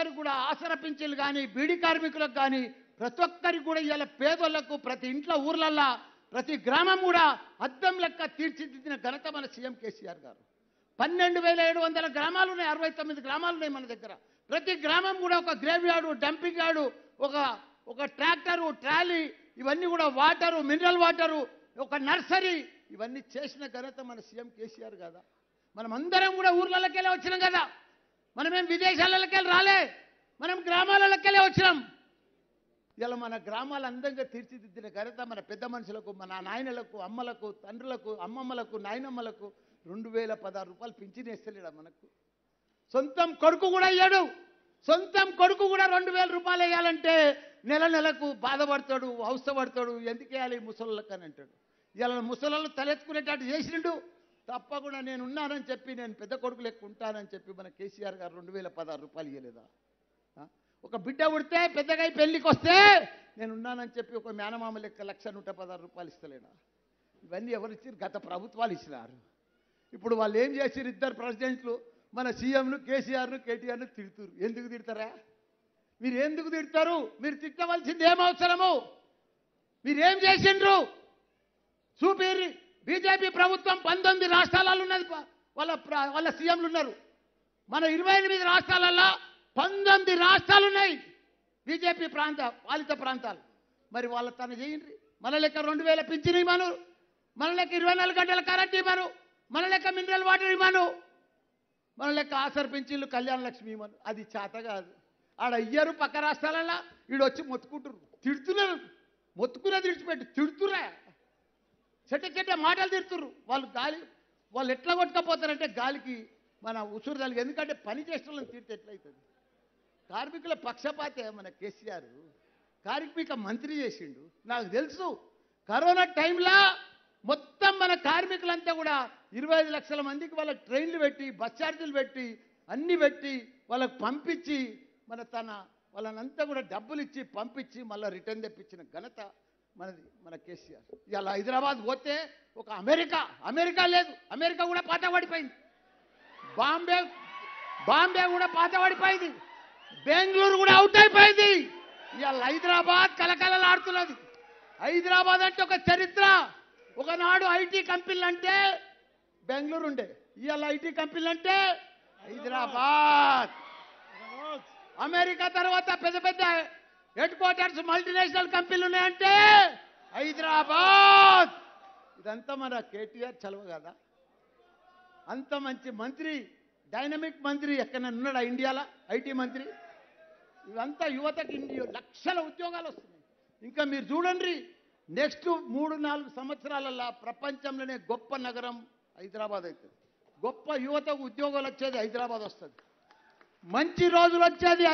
ఒక్కరికి కూడా ఆసర పింఛన్లు కానీ బీడీ కార్మికులకు కానీ ప్రతి ఒక్కరికి కూడా ఇవాళ పేదోళ్లకు ప్రతి ఇంట్లో ఊర్లల్లా ప్రతి గ్రామం కూడా అద్దం లెక్క తీర్చిదిద్దిన ఘనత మన సీఎం కేసీఆర్ గారు పన్నెండు వేల ఏడు వందల గ్రామాలు ఉన్నాయి అరవై తొమ్మిది గ్రామాలు ఉన్నాయి మన దగ్గర ప్రతి గ్రామం కూడా ఒక గ్రేవ్ యార్డు డంపింగ్ యార్డు ఒక ఒక ట్రాక్టరు ట్రాలీ ఇవన్నీ కూడా వాటరు మినరల్ వాటరు ఒక నర్సరీ ఇవన్నీ చేసిన ఘనత మన సీఎం కేసీఆర్ కదా మనం అందరం కూడా ఊర్లలోకి వెళ్ళి వచ్చినాం కదా మనమేం విదేశాలకి వెళ్ళి రాలే మనం గ్రామాలలోకి వెళ్ళి వచ్చినాం ఇలా మన గ్రామాలు అందంగా తీర్చిదిద్దిన ఘనత మన పెద్ద మనుషులకు మన నాయనలకు అమ్మలకు తండ్రులకు అమ్మమ్మలకు నాయనమ్మలకు రెండు వేల పదహారు రూపాయలు పింఛన్ ఇస్తలేడా మనకు సొంతం కొడుకు కూడా ఇయ్యాడు సొంతం కొడుకు కూడా రెండు వేల రూపాయలు వేయాలంటే నెల నెలకు బాధపడతాడు అవస్థపడతాడు ఎందుకు వేయాలి ముసళ్ళకి అని అంటాడు ఇలా ముసళ్ళు తలెత్తుకునేటట్టు చేసిండు తప్పకుండా నేను ఉన్నానని చెప్పి నేను పెద్ద కొడుకు లెక్క ఉంటానని చెప్పి మన కేసీఆర్ గారు రెండు వేల పదహారు రూపాయలు ఇవ్వలేదా ఆ? ఒక బిడ్డ ఉడితే పెద్దగా పెళ్ళికి వస్తే నేను ఉన్నానని చెప్పి ఒక మేనమామ లెక్క లక్ష నూట పదహారు రూపాయలు ఇస్తలేడా ఇవన్నీ ఎవరు ఇచ్చారు గత ప్రభుత్వాలు ఇచ్చినారు ఇప్పుడు వాళ్ళు ఏం చేసారు ఇద్దరు ప్రెసిడెంట్లు మన సీఎంను కేసీఆర్ను కేటీఆర్ను తిడుతురు ఎందుకు తిడతారా మీరు ఎందుకు తిడతారు మీరు తిట్టవలసింది ఏం అవసరము మీరేం చేసిండ్రు చూపిరి బీజేపీ ప్రభుత్వం పంతొమ్మిది రాష్ట్రాలలో ఉన్నది ప- వాళ్ళ ప్ర- వాళ్ళ సీఎంలు ఉన్నారు మన ఇరవై ఎనిమిది రాష్ట్రాలలో పంతొమ్మిది రాష్ట్రాలు ఉన్నాయి బీజేపీ ప్రాంత పాలిత ప్రాంతాలు మరి వాళ్ళ తన చేయండి మన లెక్క రెండు వేల పింఛన్ ఇవ్వను మన లెక్క ఇరవై నాలుగు గంటల కరెంట్ ఇవ్వను మన లెక్క మినరల్ వాటర్ ఇవ్వను మన లెక్క ఆసర్ పింఛన్లు కళ్యాణ లక్ష్మి ఇవ్వను అది చేత కాదు ఆడ ఇయ్యరు పక్క రాష్ట్రాలలో ఈడు వచ్చి మొత్తుకుంటారు తిడుతున్నారు మొత్తుకునేది విడిచిపెట్టి తిడుతురా చెట్ట చెట్ట మాటలు తిడుతుర్రు వాళ్ళు గాలి వాళ్ళు ఎట్లా కొట్టుకపోతారంటే గాలికి మన ఉసురు తలిగి ఎందుకంటే పని చేసిన వాళ్ళని తీర్తే ఎట్లయితుంది కార్మికుల పక్షపాతే మన కేసీఆర్ కార్మిక మంత్రి చేసిండు నాకు తెలుసు కరోనా టైంలో మొత్తం మన కార్మికులంతా కూడా ఇరవై ఐదు లక్షల మందికి వాళ్ళకి ట్రైన్లు పెట్టి బస్ ఛార్జీలు పెట్టి అన్ని పెట్టి వాళ్ళకి పంపించి మన తన వాళ్ళనంతా కూడా డబ్బులు ఇచ్చి పంపించి మళ్ళీ రిటర్న్ తెప్పించిన ఘనత మనది మన కేసీఆర్ ఇలా హైదరాబాద్ పోతే ఒక అమెరికా అమెరికా లేదు అమెరికా కూడా పాత పడిపోయింది బాంబే బాంబే కూడా పాత పడిపోయింది బెంగళూరు కూడా అవుట్ అయిపోయింది ఇవాళ హైదరాబాద్ కలకలలాడుతున్నది హైదరాబాద్ అంటే ఒక చరిత్ర ఒకనాడు ఐటీ కంపెనీలు అంటే బెంగళూరు ఉండే ఇవాళ ఐటీ కంపెనీలు అంటే హైదరాబాద్ అమెరికా తర్వాత పెద్ద పెద్ద హెడ్ క్వార్టర్స్ మల్టీనేషనల్ కంపెనీలు ఉన్నాయంటే హైదరాబాద్ ఇదంతా మన కేటీఆర్ చలవ కదా అంత మంచి మంత్రి డైనమిక్ మంత్రి ఎక్కడ ఉన్నాడా ఇండియాలో ఐటీ మంత్రి ఇవంతా యువతకి ఇండియా లక్షల ఉద్యోగాలు వస్తున్నాయి ఇంకా మీరు చూడండి నెక్స్ట్ మూడు నాలుగు సంవత్సరాలలో ప్రపంచంలోనే గొప్ప నగరం హైదరాబాద్ అవుతుంది గొప్ప యువతకు ఉద్యోగాలు వచ్చేది హైదరాబాద్ వస్తుంది మంచి రోజులు వచ్చేది